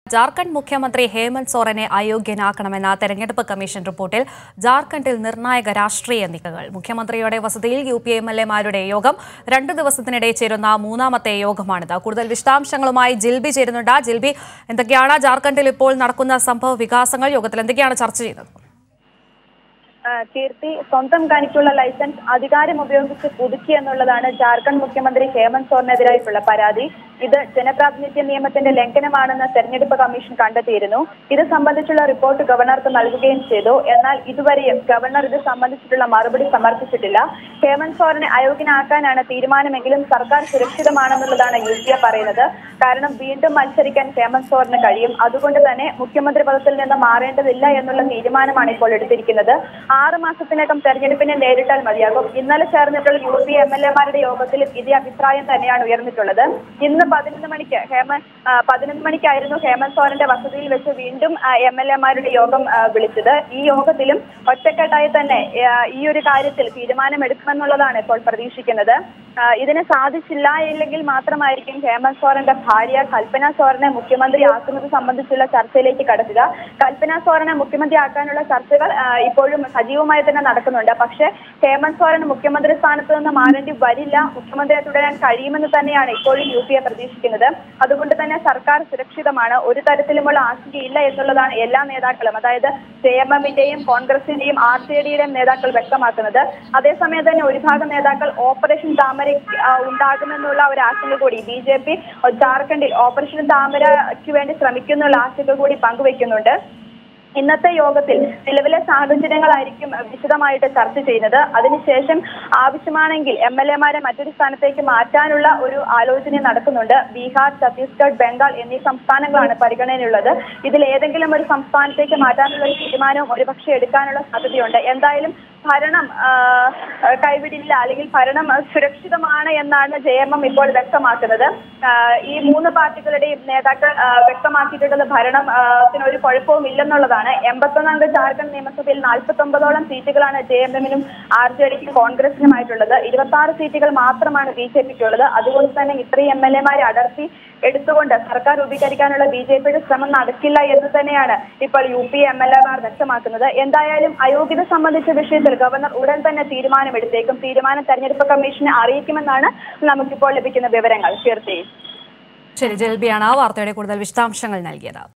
ജാർഖണ്ഡ് മുഖ്യമന്ത്രി ഹേമന്ത് സോറനെ അയോഗ്യനാക്കണമെന്ന തെരഞ്ഞെടുപ്പ് കമ്മീഷൻ റിപ്പോർട്ടിൽ ജാർഖണ്ഡിൽ നിർണായക രാഷ്ട്രീയ നീക്കങ്ങൾ മുഖ്യമന്ത്രിയുടെ വസതിയിൽ യു പി എം എൽ എമാരുടെ യോഗം രണ്ടു ദിവസത്തിനിടെ ചേരുന്ന മൂന്നാമത്തെ യോഗമാണിത് കൂടുതൽ വിശദാംശങ്ങളുമായി ജിൽബി ചേരുന്നുണ്ട് ജിൽബി എന്തൊക്കെയാണ് ജാർഖണ്ഡിൽ ഇപ്പോൾ നടക്കുന്ന സംഭവ വികാസങ്ങൾ യോഗത്തിൽ എന്തൊക്കെയാണ് ചർച്ച ചെയ്യുന്നത് ആ, കീർത്തി സ്വന്തം കണിക്കുള്ള ലൈസൻസ് അധികാരം ഉപയോഗിച്ച് പുതുക്കി എന്നുള്ളതാണ് ജാർഖണ്ഡ് മുഖ്യമന്ത്രി ഹേമന്ത് സോറിനെതിരായിട്ടുള്ള പരാതി ഇത് ജനപ്രാതിനിധ്യ നിയമത്തിന്റെ ലംഘനമാണെന്ന് തെരഞ്ഞെടുപ്പ് കമ്മീഷൻ കണ്ടെത്തിയിരുന്നു ഇത് സംബന്ധിച്ചുള്ള റിപ്പോർട്ട് ഗവർണർക്ക് നൽകുകയും ചെയ്തു എന്നാൽ ഇതുവരെയും ഗവർണർ ഇത് സംബന്ധിച്ചിട്ടുള്ള മറുപടി സമർപ്പിച്ചിട്ടില്ല ഹേമന്ത് സോറിനെ അയോഗ്യനാക്കാനാണ് തീരുമാനമെങ്കിലും സർക്കാർ സുരക്ഷിതമാണെന്നുള്ളതാണ് യു പി എ പറയുന്നത് കാരണം വീണ്ടും മത്സരിക്കാൻ ഹേമന്ത് സോറിന് കഴിയും അതുകൊണ്ട് തന്നെ മുഖ്യമന്ത്രി പദത്തിൽ നിന്ന് മാറേണ്ടതില്ല എന്നുള്ള തീരുമാനമാണ് ഇപ്പോൾ എടുത്തിരിക്കുന്നത് ആറ് മാസത്തിനകം തെരഞ്ഞെടുപ്പിനെ നേരിട്ടാൽ മതിയാകും ഇന്നലെ ചേർന്നിട്ടുള്ള യു പി എം എൽ എമാരുടെ യോഗത്തിൽ ഇതേ അഭിപ്രായം തന്നെയാണ് ഉയർന്നിട്ടുള്ളത് ഇന്ന് പതിനൊന്ന് മണിക്ക് ഹേമ ആ, പതിനൊന്ന് മണിക്കായിരുന്നു ഹേമന്ത് സോറന്റെ വസതിയിൽ വെച്ച് വീണ്ടും എം എൽ എമാരുടെ യോഗം ആ, വിളിച്ചത് ഈ യോഗത്തിലും ഒറ്റക്കെട്ടായി തന്നെ ആ, ഈ ഒരു കാര്യത്തിൽ തീരുമാനമെടുക്കുമെന്നുള്ളതാണ് ഇപ്പോൾ പ്രതീക്ഷിക്കുന്നത് ആ, ഇതിന് സാധിച്ചില്ല ഇല്ലെങ്കിൽ മാത്രമായിരിക്കും ഹേമന്ത് സോറന്റെ ഭാര്യ കൽപ്പന സോറനെ മുഖ്യമന്ത്രി ആക്കുന്നത് സംബന്ധിച്ചുള്ള ചർച്ചയിലേക്ക് കടക്കുക കൽപ്പന സോറനെ മുഖ്യമന്ത്രി ആക്കാനുള്ള ചർച്ചകൾ ആ, ഇപ്പോഴും സജീവമായി തന്നെ നടക്കുന്നുണ്ട് പക്ഷേ ഹേമന്ത് സോറൻ മുഖ്യമന്ത്രി സ്ഥാനത്ത് നിന്ന് മാറേണ്ടി വരില്ല മുഖ്യമന്ത്രിയെ തുടരാൻ കഴിയുമെന്ന് തന്നെയാണ് ഇപ്പോഴും യു പി എ പ്രതീക്ഷിക്കുന്നത് അതുകൊണ്ട് തന്നെ സർക്കാർ സുരക്ഷിതമാണ് ഒരു തരത്തിലുമുള്ള ആശങ്കയില്ല എന്നുള്ളതാണ് എല്ലാ നേതാക്കളും അതായത് ജെ എം എമ്മിന്റെയും കോൺഗ്രസിന്റെയും ആർ ജെ ഡിയുടെയും നേതാക്കൾ വ്യക്തമാക്കുന്നത് അതേസമയം തന്നെ ഒരു ഭാഗം നേതാക്കൾ ഓപ്പറേഷൻ താമര ആ, ഉണ്ടാകുമെന്നുള്ള ഒരു ആശങ്ക കൂടി ബി ജെ പി ജാർഖണ്ഡിൽ ഓപ്പറേഷൻ താമരയ്ക്ക് വേണ്ടി ശ്രമിക്കുന്നുള്ള ആശങ്ക കൂടി പങ്കുവെക്കുന്നുണ്ട് ഇന്നത്തെ യോഗത്തിൽ നിലവിലെ സാഹചര്യങ്ങളായിരിക്കും വിശദമായിട്ട് ചർച്ച ചെയ്യുന്നത് അതിനുശേഷം ആവശ്യമാണെങ്കിൽ എം എൽ എമാരെ മറ്റൊരു സ്ഥാനത്തേക്ക് മാറ്റാനുള്ള ഒരു ആലോചന നടക്കുന്നുണ്ട് ബീഹാർ ഛത്തീസ്ഗഡ് ബംഗാൾ എന്നീ സംസ്ഥാനങ്ങളാണ് പരിഗണനയുള്ളത് ഇതിൽ ഏതെങ്കിലും ഒരു സംസ്ഥാനത്തേക്ക് മാറ്റാനുള്ള ഒരു തീരുമാനവും ഒരുപക്ഷെ എടുക്കാനുള്ള സാധ്യതയുണ്ട് എന്തായാലും ഭരണം ആ, കൈവിടില്ല അല്ലെങ്കിൽ ഭരണം സുരക്ഷിതമാണ് എന്നാണ് ജെ എം എം ഇപ്പോൾ വ്യക്തമാക്കുന്നത് ആ, ഈ മൂന്ന് പാർട്ടികളുടെയും നേതാക്കൾ ആ, വ്യക്തമാക്കിയിട്ടുള്ളത് ഭരണം ആ, ത്തിന് ഒരു കുഴപ്പവും ഇല്ലെന്നുള്ളതാണ് എൺപത്തൊന്നംഗ ജാർഖണ്ഡ് നിയമസഭയിൽ നാൽപ്പത്തി ഒമ്പതോളം സീറ്റുകളാണ് ജെ എം എമ്മിനും ആർ ജെ ഡിക്കും കോൺഗ്രസിനുമായിട്ടുള്ളത് ഇരുപത്തി ആറ് സീറ്റുകൾ മാത്രമാണ് ബി ജെ പിക്കുള്ളത് അതുകൊണ്ട് തന്നെ ഇത്രയും എം എൽ എമാരെ അടർത്തി എടുത്തുകൊണ്ട് സർക്കാർ രൂപീകരിക്കാനുള്ള ബി ജെ പിയുടെ ശ്രമം നടക്കില്ല എന്ന് തന്നെയാണ് ഇപ്പോൾ യു പി എം എൽ എമാർ വ്യക്തമാക്കുന്നത് എന്തായാലും അയോഗ്യത സംബന്ധിച്ച വിഷയത്തിൽ ഗവർണർ ഉടൻ തന്നെ തീരുമാനമെടുത്തേക്കും തീരുമാനം തെരഞ്ഞെടുപ്പ് കമ്മീഷനെ അറിയിക്കുമെന്നാണ് നമുക്കിപ്പോൾ ലഭിക്കുന്ന വിവരങ്ങൾ കീർത്തി ശരി ജൽബിയാണ് ആ വാർത്തയുടെ കൂടുതൽ വിശദാംശങ്ങൾ നൽകിയത്